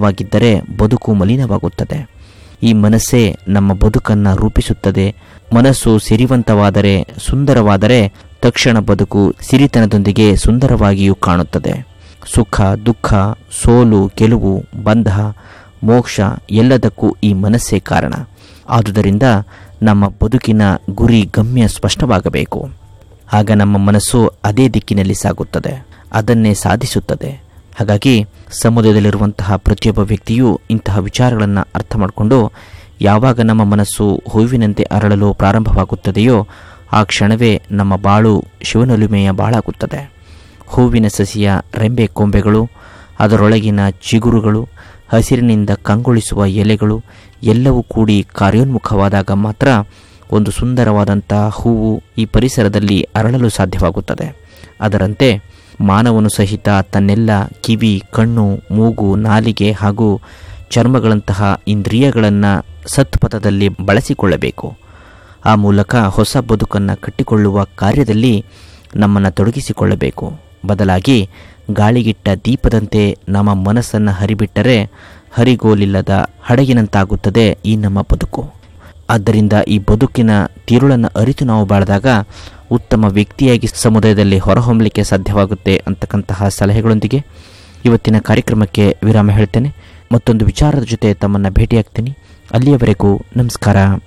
ಮಲಿನವಾಗಿದ್ದರೆ ಬದುಕು ಮಲಿನವಾಗುತ್ತದೆ ಈ ಮನಸ್ಸೇ ನಮ್ಮ ಬದುಕನ್ನು ರೂಪಿಸುತ್ತದೆ ಮನಸ್ಸು ಸಿರಿವಂತವಾದರೆ ಸುಂದರವಾದರೆ ತಕ್ಷಣ ಬದುಕು ಸಿರಿತನದೊಂದಿಗೆ ಸುಂದರವಾಗಿಯೂ ಕಾಣುತ್ತದೆ ಸುಖ ದುಃಖ ಸೋಲು ಗೆಲುವು ಬಂಧ ಮೋಕ್ಷ ಎಲ್ಲದಕ್ಕೂ ಈ ಮನಸ್ಸೇ ಕಾರಣ ಆದುದರಿಂದ ನಮ್ಮ ಬದುಕಿನ ಗುರಿ ಗಮ್ಯ ಸ್ಪಷ್ಟವಾಗಬೇಕು ಆಗ ನಮ್ಮ ಮನಸ್ಸು ಅದೇ ದಿಕ್ಕಿನಲ್ಲಿ ಸಾಗುತ್ತದೆ ಅದನ್ನೇ ಸಾಧಿಸುತ್ತದೆ ಹಾಗಾಗಿ ಸಮುದಾಯದಲ್ಲಿರುವಂತಹ ಪ್ರತಿಯೊಬ್ಬ ವ್ಯಕ್ತಿಯೂ ಇಂತಹ ವಿಚಾರಗಳನ್ನು ಅರ್ಥ ಮಾಡಿಕೊಂಡು ಯಾವಾಗ ನಮ್ಮ ಮನಸ್ಸು ಹೂವಿನಂತೆ ಅರಳಲು ಪ್ರಾರಂಭವಾಗುತ್ತದೆಯೋ ಆ ಕ್ಷಣವೇ ನಮ್ಮ ಬಾಳು ಶಿವನೊಲುಮೆಯ ಬಾಳಾಗುತ್ತದೆ ಹೂವಿನ ಸಸಿಯ ರೆಂಬೆ ಕೊಂಬೆಗಳು ಅದರೊಳಗಿನ ಚಿಗುರುಗಳು ಹಸಿರಿನಿಂದ ಕಂಗೊಳಿಸುವ ಎಲೆಗಳು ಎಲ್ಲವೂ ಕೂಡಿ ಕಾರ್ಯೋನ್ಮುಖವಾದಾಗ ಮಾತ್ರ ಒಂದು ಸುಂದರವಾದಂಥ ಹೂವು ಈ ಪರಿಸರದಲ್ಲಿ ಅರಳಲು ಸಾಧ್ಯವಾಗುತ್ತದೆ ಅದರಂತೆ ಮಾನವನು ಸಹಿತ ತನ್ನೆಲ್ಲ ಕಿವಿ ಕಣ್ಣು ಮೂಗು ನಾಲಿಗೆ ಹಾಗೂ ಚರ್ಮಗಳಂತಹ ಇಂದ್ರಿಯಗಳನ್ನು ಸತ್ಪಥದಲ್ಲಿ ಬಳಸಿಕೊಳ್ಳಬೇಕು ಆ ಮೂಲಕ ಹೊಸ ಬದುಕನ್ನು ಕಟ್ಟಿಕೊಳ್ಳುವ ಕಾರ್ಯದಲ್ಲಿ ನಮ್ಮನ್ನು ತೊಡಗಿಸಿಕೊಳ್ಳಬೇಕು ಬದಲಾಗಿ ಗಾಳಿಗಿಟ್ಟ ದೀಪದಂತೆ ನಮ್ಮ ಮನಸ್ಸನ್ನು ಹರಿಬಿಟ್ಟರೆ ಹರಿಗೋಲಿಲ್ಲದ ಹಡಗಿನಂತಾಗುತ್ತದೆ ಈ ನಮ್ಮ ಬದುಕು ಆದ್ದರಿಂದ ಈ ಬದುಕಿನ ತಿರುಳನ್ನು ಅರಿತು ನಾವು ಬಾಳಿದಾಗ ಉತ್ತಮ ವ್ಯಕ್ತಿಯಾಗಿ ಸಮುದಾಯದಲ್ಲಿ ಹೊರಹೊಮ್ಮಲಿಕ್ಕೆ ಸಾಧ್ಯವಾಗುತ್ತೆ ಅಂತಕ್ಕಂತಹ ಸಲಹೆಗಳೊಂದಿಗೆ ಇವತ್ತಿನ ಕಾರ್ಯಕ್ರಮಕ್ಕೆ ವಿರಾಮ ಹೇಳ್ತೇನೆ ಮತ್ತೊಂದು ವಿಚಾರದ ಜೊತೆ ತಮ್ಮನ್ನು ಭೇಟಿಯಾಗ್ತೀನಿ ಅಲ್ಲಿಯವರೆಗೂ ನಮಸ್ಕಾರ